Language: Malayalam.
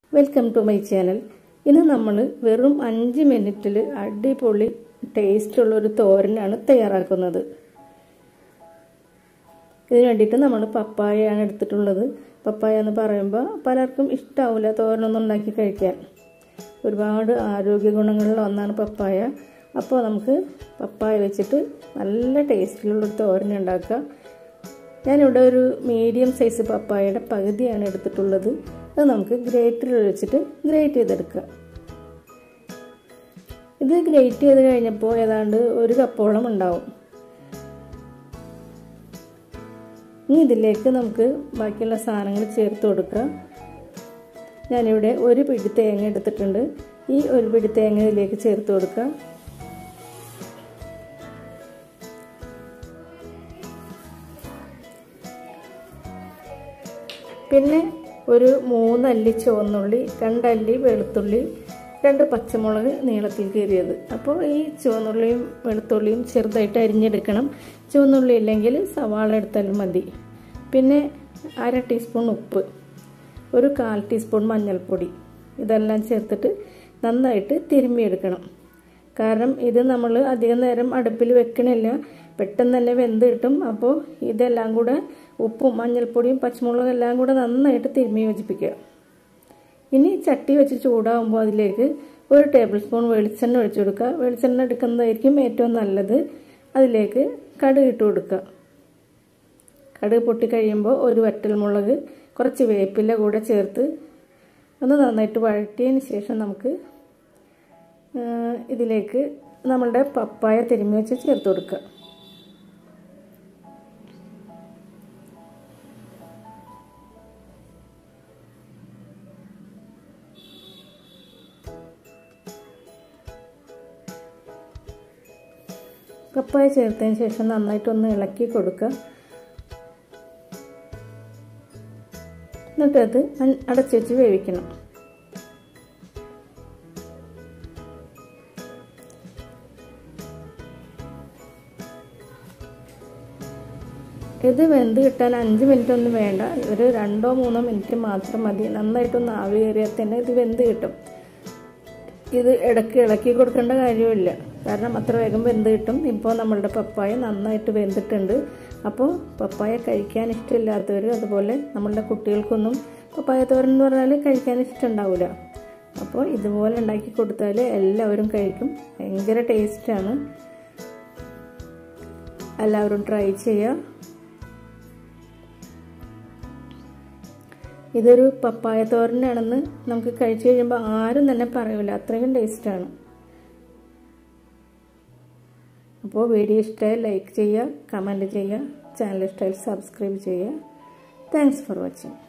വെൽക്കം ടു മൈ ചാനൽ ഇന്ന് നമ്മൾ വെറും അഞ്ച് മിനിറ്റിൽ അടിപൊളി ടേസ്റ്റുള്ള ഒരു തോരനാണ് തയ്യാറാക്കുന്നത് ഇതിന് വേണ്ടിയിട്ട് നമ്മൾ പപ്പായയാണ് എടുത്തിട്ടുള്ളത് പപ്പായ എന്ന് പറയുമ്പോൾ പലർക്കും ഇഷ്ടാവില്ല തോരനൊന്നും ഉണ്ടാക്കി കഴിക്കാൻ ഒരുപാട് ആരോഗ്യ ഗുണങ്ങളുള്ള ഒന്നാണ് പപ്പായ അപ്പോൾ നമുക്ക് പപ്പായ വെച്ചിട്ട് നല്ല ടേസ്റ്റിലുള്ളൊരു തോരൻ ഉണ്ടാക്കുക ഞാനിവിടെ ഒരു മീഡിയം സൈസ് പപ്പായയുടെ പകുതിയാണ് എടുത്തിട്ടുള്ളത് അത് നമുക്ക് ഗ്രേറ്ററിൽ വെച്ചിട്ട് ഗ്രേറ്റ് ചെയ്തെടുക്കുക ഇത് ഗ്രേറ്റ് ചെയ്ത് കഴിഞ്ഞപ്പോൾ ഏതാണ്ട് ഒരു കപ്പോളം ഉണ്ടാവും ഇനി ഇതിലേക്ക് നമുക്ക് ബാക്കിയുള്ള സാധനങ്ങൾ ചേർത്ത് കൊടുക്കുക ഞാനിവിടെ ഒരു പിടി തേങ്ങ എടുത്തിട്ടുണ്ട് ഈ ഒരു പിടി തേങ്ങ ഇതിലേക്ക് ചേർത്ത് കൊടുക്കുക പിന്നെ ഒരു മൂന്നല്ലി ചുവന്നുള്ളി രണ്ടല്ലി വെളുത്തുള്ളി രണ്ട് പച്ചമുളക് നീളത്തിൽ കീറിയത് അപ്പോൾ ഈ ചുവന്നുള്ളിയും വെളുത്തുള്ളിയും ചെറുതായിട്ട് അരിഞ്ഞെടുക്കണം ചുവന്നുള്ളി ഇല്ലെങ്കിൽ സവാള എടുത്താലും മതി പിന്നെ അര ടീസ്പൂൺ ഉപ്പ് ഒരു കാൽ ടീസ്പൂൺ മഞ്ഞൾപ്പൊടി ഇതെല്ലാം ചേർത്തിട്ട് നന്നായിട്ട് തിരുമ്മിയെടുക്കണം കാരണം ഇത് നമ്മൾ അധികം നേരം അടുപ്പിൽ വെക്കണില്ല പെട്ടെന്ന് തന്നെ വെന്ത് കിട്ടും അപ്പോൾ ഇതെല്ലാം കൂടെ ഉപ്പും മഞ്ഞൾപ്പൊടിയും പച്ചമുളകും എല്ലാം കൂടെ നന്നായിട്ട് തിരുമ്മി യോജിപ്പിക്കുക ഇനി ചട്ടി വെച്ച് ചൂടാകുമ്പോൾ അതിലേക്ക് ഒരു ടേബിൾ സ്പൂൺ വെളിച്ചെണ്ണ ഒഴിച്ചു കൊടുക്കുക വെളിച്ചെണ്ണ എടുക്കുന്നതായിരിക്കും ഏറ്റവും നല്ലത് അതിലേക്ക് കടുക് ഇട്ട് കൊടുക്കുക കടുക് പൊട്ടിക്കഴിയുമ്പോൾ ഒരു വറ്റൽമുളക് കുറച്ച് വേപ്പില കൂടെ ചേർത്ത് ഒന്ന് നന്നായിട്ട് വഴറ്റിയതിന് ശേഷം നമുക്ക് ഇതിലേക്ക് നമ്മളുടെ പപ്പായ തിരുമ്മി വെച്ച് ചേർത്ത് കൊടുക്കുക പപ്പായ ചേർത്തതിന് ശേഷം നന്നായിട്ടൊന്ന് ഇളക്കി കൊടുക്കുക എന്നിട്ടത് അടച്ചു വെച്ച് വേവിക്കണം ഇത് വെന്ത് കിട്ടാൻ അഞ്ച് മിനിറ്റ് ഒന്നും വേണ്ട ഒരു രണ്ടോ മൂന്നോ മിനിറ്റ് മാത്രം മതി നന്നായിട്ടൊന്ന് ആവി കയറിയാൽ തന്നെ ഇത് വെന്ത് കിട്ടും ഇത് ഇടയ്ക്ക് ഇളക്കി കൊടുക്കേണ്ട കാര്യമില്ല കാരണം അത്ര വേഗം വെന്ത് കിട്ടും ഇപ്പോൾ നമ്മളുടെ പപ്പായ നന്നായിട്ട് വെന്തിട്ടുണ്ട് അപ്പോൾ പപ്പായ കഴിക്കാൻ ഇഷ്ടമില്ലാത്തവർ അതുപോലെ നമ്മളുടെ കുട്ടികൾക്കൊന്നും പപ്പായ തോരൻ എന്ന് പറഞ്ഞാൽ കഴിക്കാൻ ഇഷ്ടമുണ്ടാവില്ല അപ്പോൾ ഇതുപോലെ ഉണ്ടാക്കി കൊടുത്താൽ എല്ലാവരും കഴിക്കും ഭയങ്കര ടേസ്റ്റാണ് എല്ലാവരും ട്രൈ ചെയ്യുക ഇതൊരു പപ്പായ തോരനാണെന്ന് നമുക്ക് കഴിച്ചു കഴിയുമ്പോൾ ആരും തന്നെ പറയില്ല അത്രയും ടേസ്റ്റാണ് അപ്പോൾ വീഡിയോ ഇഷ്ടമായി ലൈക്ക് ചെയ്യുക കമൻറ്റ് ചെയ്യുക ചാനൽ ഇഷ്ടമായി സബ്സ്ക്രൈബ് ചെയ്യുക താങ്ക്സ് ഫോർ വാച്ചിങ്